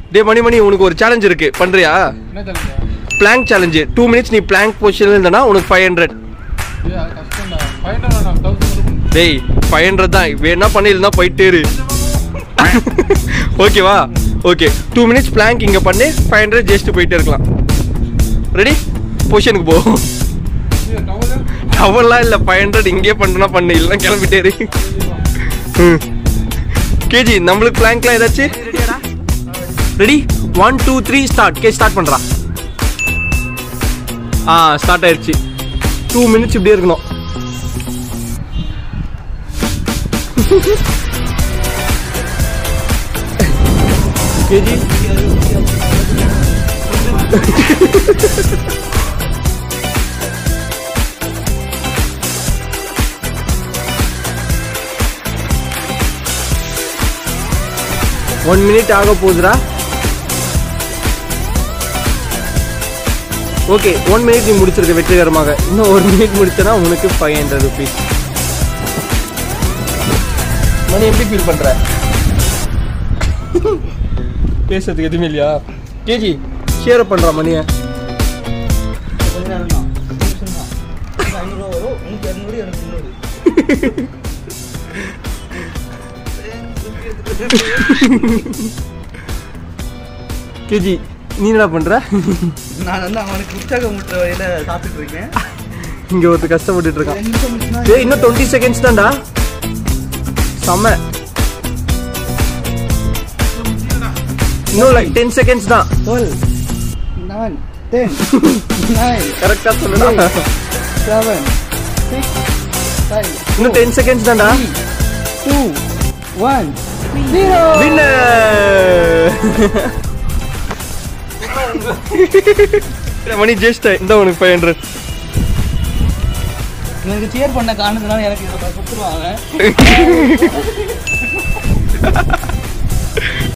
டே மணி மணி உனக்கு ஒரு சேலஞ்ச் இருக்கு பண்றியா என்ன தலைங்க பிளாங்க் சேலஞ்சு டூ மினிட்ஸ் நீ பிளாங்க் பொசிஷன்ல இருந்தனா உனக்கு ஃபைவ் ஹண்ட்ரட் ஏய் அது கஷ்டம் தான் ஃபைவ் ஹண்ட்ரட் நான் தௌசண்ட் டேய் ஃபைவ் ஹண்ட்ரட் தான் வேணா பண்ணிருந்தா போயிட்டே இரு ஓகேவா ஓகே டூ மினிட்ஸ் பிளாங்க் இங்கே பண்ணி ஃபைவ் ஹண்ட்ரட் ஜெஸ்ட் போயிட்டே இருக்கலாம் ரெடி பொசிஷனுக்கு போ டவலு டவல்லாம் இல்லை ஃபைவ் ஹண்ட்ரட் இங்கேயே பண்ணுனா பண்ணு இல்லைன்னா கிளம்பிட்டே இரு ம் கேஜி நம்மளுக்கு பிளாங்க்லாம் ஏதாச்சும் ready one two three start K start பண்ணுறா ஆ ஸ்டார்ட் ஆயிடுச்சு டூ மினிட்ஸ் இப்படியே இருக்கணும் கேஜி ஒன் மினிட் ஆக போகுதுடா ஓகே ஒன் மினிட் நீ முடிச்சிருக்க வெற்றிகரமாக இன்னும் ஒரு மினிட் முடிச்சனா உனக்கு ஃபைவ் ஹண்ட்ரட் ருபீஸ் மணி எப்படி ஃபீல் பண்ற பேசுறதுக்கு எதுவுமே இல்லையா கேஜி ஷேர் பண்றா மணியை கொஞ்ச நேரம் தான் நிமிஷம் தான் ஐநூறுரூவா வரும் உனக்கு இரநூறு எனக்கு முந்நூறு கேஜி நீ என்ன பண்ற நான் வந்து அவனுக்கு உற்சாகம் முட்டுற வழியில சாப்பிட்டுட்டு இருக்கேன் இங்க ஒருத்தர் கஷ்டப்பட்டுட்டு இருக்கான் ரெண்டு நிமிஷம் முடிச்சுனா ஏய் இன்னும் டுவெண்ட்டி செகண்ட்ஸ் தான்டா செம்ம இன்னும் லைக் டென் செகண்ட்ஸ் தான் டுவெல் நைன் டென் நைன் கரெக்டா சொல்லுடா செவன் சிக்ஸ் ஃபைவ் இன்னும் டென் செகண்ட்ஸ் தான்டா டூ ஒன் ஜீரோ வின்னர் மணி ஜெஸ்ட் இந்த உனக்கு ஃபைவ் ஹண்ட்ரட் எனக்கு சேர் பண்ண காரணத்தினால எனக்கு இதை கொடுத்துருவாங்க